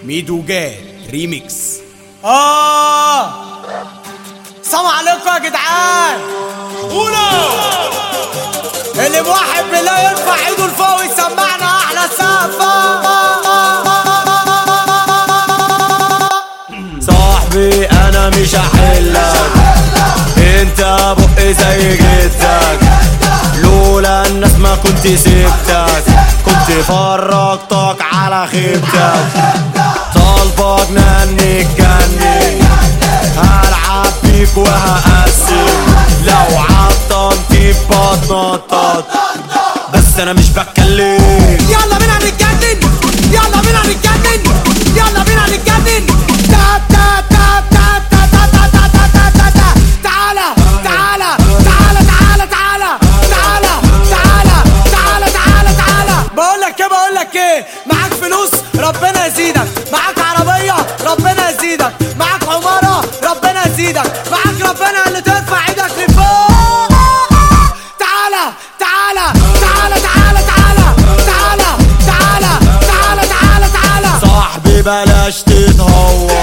ميدو جاد ريميكس اه سلام عليكم يا جدعان اللي موحد بالله يرفع ايده لفوق ويسمعنا احلى سقفه صاحبي انا مش هحلك انت بقي زي جدك لولا الناس ما كنت سبتك كنت فرجتك على خيبتك طالبك نني جني هلعب بيك وهقسم لو عطلت بتنطط بس انا مش بتكلم يلا بينا نتجنن يلا بينا نتجنن يلا بينا نتجنن تا تا تا تا تا تا تا تا تا تا تا تا تعالى تعالى تعالى تعالى تعالى تعالى تعالى تعالى تعالى تعالى بقول لك ايه بقول لك ايه معاك فلوس ربنا يزيدك معاك عربية ربنا يزيدك معاك عمارة ربنا يزيدك معاك ربنا اللي ترفع ايدك لفوق تعالى تعالى تعالى تعالى تعالى تعالى تعالى تعالى تعالى تعالى صاحبي بلاش تتهور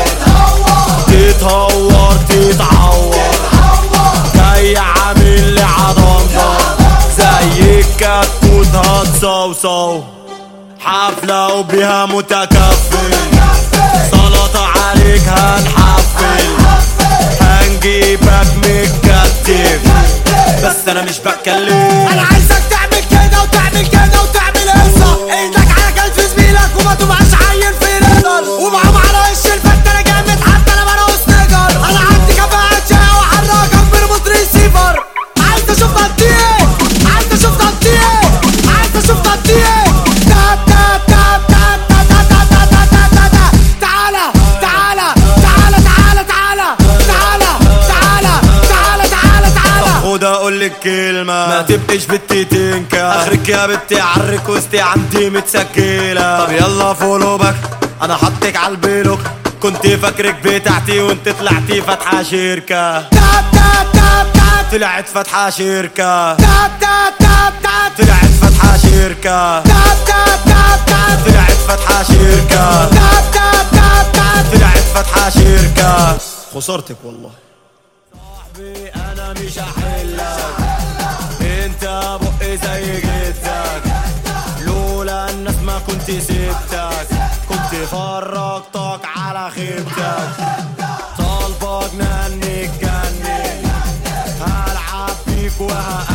تتهور تتعور جاي عامل لي عضمضة زي الكتكوت هتصوصو حفلة وبيها متكفل سلطة عليك هنحفل هنجيبك متكتف بس انا مش بتكلم انا عايزك تعمل كده وتعمل كده وتعمل قصه ايدك على كتف زميلك وما تبقاش عيل في رجل ومعاهم على وش الفت انا جامد حتى انا برقص نجر انا عندي كفاءة شقة وحركك بريموت ريسيفر عايز اشوف ضدي ايه عايز اشوف ضدي ايه عايز اشوف ضدي ايه تا تا تا تا تا تا تا تا تا تا تا تعالى تعالى تعالى تعالى تعالى تعالى تعالى تعالى تعالى تعالى خد اقول لك كلمة ما تبقيش بنتي تنكا اخرك يا بنتي عرك وسطي عندي متسجلة طب يلا فولو باك انا حطك على البلوك كنت فاكرك بتاعتي وانت طلعتي فاتحة شركة تا تا تا تا طلعت فاتحة شركة تا تا تا تا طلعت فاتحة شركة تا تا تا تا طلعت فاتحة شركة تا تا تا تا طلعت فاتحة شركة خسرتك والله صاحبي انا مش هحلك انت بقي زي جدك لولا الناس ما كنت سبتك كنت فرجتك على خيبتك طالبك نني جني هلعب بيك وهقسم